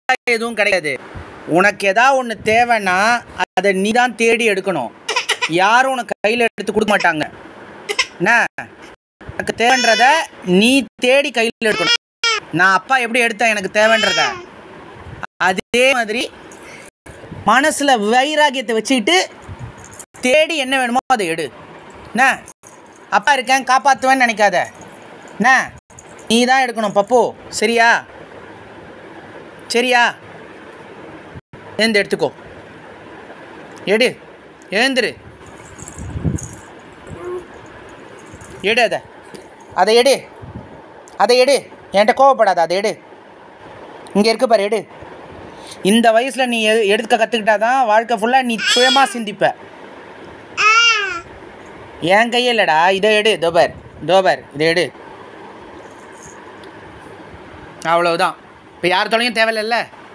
எதுவும் கிடையாது உனக்கு எதா ஒன்று தேவைன்னா அதை நீ தான் தேடி எடுக்கணும் யாரும் உனக்கு கையில் எடுத்து கொடுக்க மாட்டாங்க என்ன எனக்கு தேவைன்றத நீ தேடி கையில் எடுக்கணும் நான் அப்பா எப்படி எடுத்தேன் எனக்கு தேவைன்றத அதே மாதிரி மனசில் வைராகியத்தை வச்சுக்கிட்டு தேடி என்ன வேணுமோ அதை எடு என்ன அப்பா இருக்கேன் காப்பாற்றுவேன்னு நினைக்காத என்ன நீ தான் எடுக்கணும் பப்பு சரியா சரியா எழுந்து எடுத்துக்கோ எடு எழுந்துரு எடு அதை அதை எடு அதை எடு என்கிட்ட கோவப்படாத அதை எடு இங்கே இருக்கு பாரு எடு இந்த வயசில் நீ எ- எடுக்க கற்றுக்கிட்டா தான் வாழ்க்கை ஃபுல்லாக நீ சுயமாக சிந்திப்ப என் கையே இல்லைடா இதை எடு தோபர் தோபர் இதை எடு அவ்வளவுதான் இப்போ யார் தொலையும் தேவையில்லைல்ல